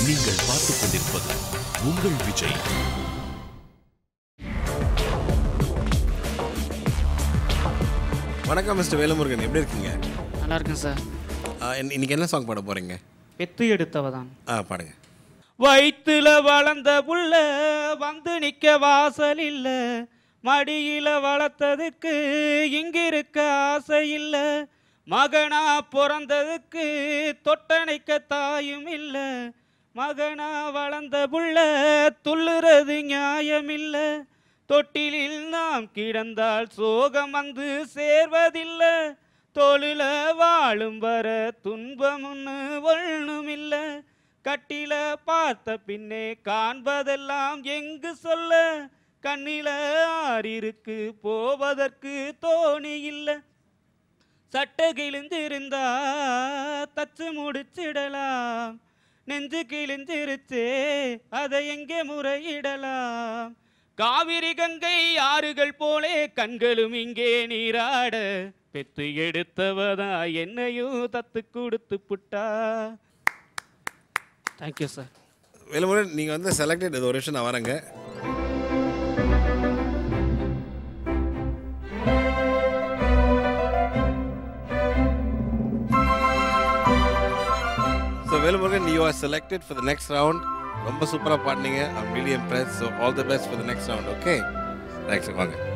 நீங்கள் பார்த்துக் கொண்டிருப்பது உங்கள் விஜய் வணக்கம் மிஸ்டர் வேலுமுருகன் எப்படி இருக்கீங்க நல்லா இருக்கேன் சார் ஆ, இன்ன- இன்னைக்கு என்ன சாங் பாட போறீங்க பெத்து எடுத்தவ தான் ஆ பாடுங்க வயிற்றுல வளர்ந்த புள்ள வந்து நிக்க வாசல் இல்ல மடியில வளர்த்ததுக்கு இங்கிருக்க ஆசை இல்ல மகனா பிறந்ததுக்கு தொட்டணைக்க தாயும் இல்ல மகனா வளர்ந்த புள்ள துள்ளுறது நியாயம் இல்ல தொட்டிலில் நாம் கிடந்தால் சோகம் வந்து சேர்வதில்லை தொழில வாழும் வர துன்பம் ஒன்று ஒண்ணுமில்ல கட்டில பார்த்த பின்னே காண்பதெல்லாம் எங்கு சொல்ல கண்ணில ஆறிருக்கு போவதற்கு தோணி இல்லை சட்டை கிழிஞ்சிருந்தா தச்சு முடிச்சிடலாம் நெஞ்சு கிழிஞ்சிருச்சே அதை எங்கே முறையிடலாம் காவிரி கங்கை ஆறுகள் போலே கண்களும் இங்கே நீராட பெத்து எடுத்தவதா என்னையும் தத்து கொடுத்து புட்டா தேங்க்யூ சார் வேலுமுருகன் நீங்கள் வந்து செலக்டட் இது ஒரு விஷயம் நான் வரேங்க so Velumurugan you are selected for the next round ரொம்ப சூப்பராக பாடினீங்க I'm really impress so all the best for the next round okay thanks வாங்க